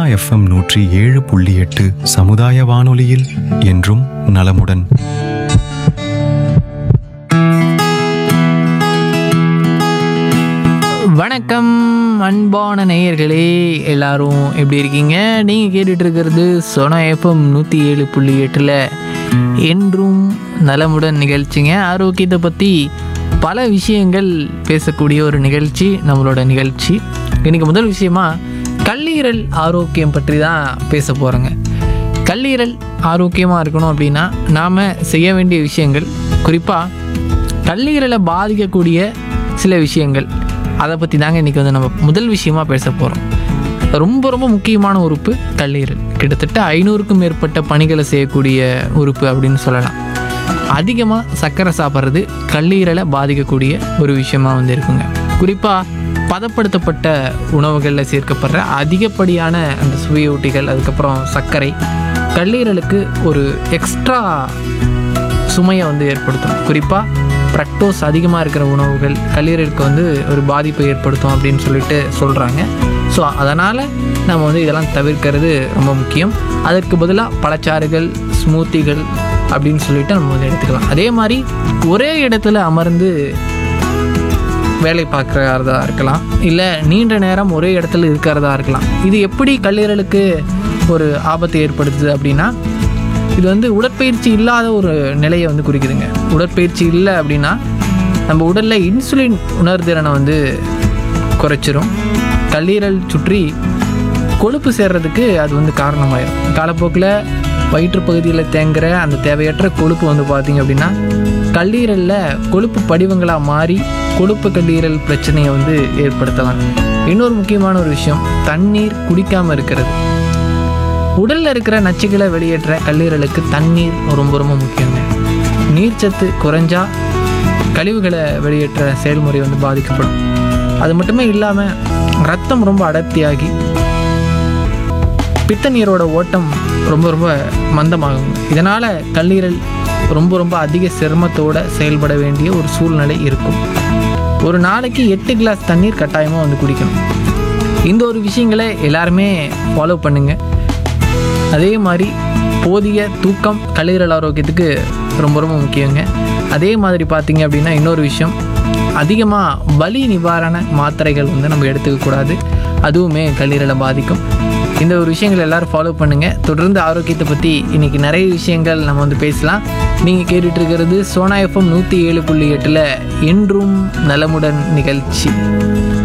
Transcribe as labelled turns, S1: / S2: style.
S1: Sona FM நூற்றி ஏழு புள்ளி எட்டு சமுதாய வானொலியில் என்றும் நலமுடன்
S2: வணக்கம் அன்பான நேயர்களே எல்லாரும் எப்படி இருக்கீங்க நீங்கள் கேட்டுட்டு இருக்கிறது சொன எஃப்எம் நூற்றி ஏழு புள்ளி எட்டில் என்றும் நலமுடன் நிகழ்ச்சிங்க ஆரோக்கியத்தை பற்றி பல விஷயங்கள் பேசக்கூடிய ஒரு நிகழ்ச்சி நம்மளோட நிகழ்ச்சி இன்னைக்கு முதல் விஷயமா கல்லீரல் ஆரோக்கியம் பற்றி தான் பேச போகிறோங்க கல்லீரல் ஆரோக்கியமாக இருக்கணும் அப்படின்னா நாம் செய்ய வேண்டிய விஷயங்கள் குறிப்பாக கல்லீரலை பாதிக்கக்கூடிய சில விஷயங்கள் அதை பற்றி தாங்க இன்றைக்கி வந்து நம்ம முதல் விஷயமா பேச போகிறோம் ரொம்ப ரொம்ப முக்கியமான உறுப்பு கல்லீரல் கிட்டத்தட்ட ஐநூறுக்கும் மேற்பட்ட பணிகளை செய்யக்கூடிய உறுப்பு அப்படின்னு சொல்லலாம் அதிகமாக சர்க்கரை சாப்பிட்றது கல்லீரலை பாதிக்கக்கூடிய ஒரு விஷயமா வந்து இருக்குங்க குறிப்பாக பதப்படுத்தப்பட்ட உணவுகளில் சேர்க்கப்படுற அதிகப்படியான அந்த சுவையூட்டிகள் அதுக்கப்புறம் சர்க்கரை கல்லீரலுக்கு ஒரு எக்ஸ்ட்ரா சுமையை வந்து ஏற்படுத்தும் குறிப்பாக ஃப்ரக்டோஸ் அதிகமாக இருக்கிற உணவுகள் கல்லீரலுக்கு வந்து ஒரு பாதிப்பை ஏற்படுத்தும் அப்படின்னு சொல்லிட்டு சொல்கிறாங்க ஸோ அதனால் நம்ம வந்து இதெல்லாம் தவிர்க்கிறது ரொம்ப முக்கியம் அதற்கு பதிலாக பழச்சாறுகள் ஸ்மூத்திகள் அப்படின்னு சொல்லிட்டு நம்ம வந்து எடுத்துக்கலாம் அதே மாதிரி ஒரே இடத்துல அமர்ந்து வேலை பார்க்குறதா இருக்கலாம் இல்லை நீண்ட நேரம் ஒரே இடத்துல இருக்கிறதா இருக்கலாம் இது எப்படி கல்லீரலுக்கு ஒரு ஆபத்தை ஏற்படுத்துது அப்படின்னா இது வந்து உடற்பயிற்சி இல்லாத ஒரு நிலையை வந்து குறிக்குதுங்க உடற்பயிற்சி இல்லை அப்படின்னா நம்ம உடலில் இன்சுலின் உணர்திறனை வந்து குறைச்சிரும் கல்லீரல் சுற்றி கொழுப்பு சேர்றதுக்கு அது வந்து காரணமாயிரும் காலப்போக்கில் வயிற்று பகுதியில் தேங்குற அந்த தேவையற்ற கொழுப்பு வந்து பார்த்திங்க அப்படின்னா கல்லீரலில் கொழுப்பு படிவங்களாக மாறி கொழுப்பு கல்லீரல் பிரச்சனையை வந்து ஏற்படுத்தலாம் இன்னொரு முக்கியமான ஒரு விஷயம் தண்ணீர் குடிக்காமல் இருக்கிறது உடலில் இருக்கிற நச்சுக்களை வெளியேற்ற கல்லீரலுக்கு தண்ணீர் ரொம்ப ரொம்ப முக்கியங்க நீர்ச்சத்து குறைஞ்சா கழிவுகளை வெளியேற்ற செயல்முறை வந்து பாதிக்கப்படும் அது மட்டுமே இல்லாமல் ரத்தம் ரொம்ப அடர்த்தியாகி பித்த நீரோட ஓட்டம் ரொம்ப ரொம்ப மந்தமாகும் இதனால் கல்லீரல் ரொம்ப ரொம்ப அதிக சிரமத்தோட செயல்பட வேண்டிய ஒரு சூழ்நிலை இருக்கும் ஒரு நாளைக்கு எட்டு கிளாஸ் தண்ணீர் கட்டாயமாக வந்து குடிக்கணும் இந்த ஒரு விஷயங்களை எல்லாருமே ஃபாலோ பண்ணுங்கள் அதே மாதிரி போதிய தூக்கம் கல்லீரல் ஆரோக்கியத்துக்கு ரொம்ப ரொம்ப முக்கியங்க அதே மாதிரி பார்த்தீங்க அப்படின்னா இன்னொரு விஷயம் அதிகமாக வலி நிவாரண மாத்திரைகள் வந்து நம்ம எடுத்துக்கக்கூடாது அதுவுமே கல்லீரலை பாதிக்கும் இந்த ஒரு விஷயங்கள் எல்லாரும் ஃபாலோ பண்ணுங்கள் தொடர்ந்து ஆரோக்கியத்தை பற்றி இன்றைக்கி நிறைய விஷயங்கள் நம்ம வந்து பேசலாம் நீங்கள் கேட்டுட்டு இருக்கிறது சோனா எஃப்எம் நூற்றி ஏழு புள்ளி எட்டில் என்றும் நலமுடன் நிகழ்ச்சி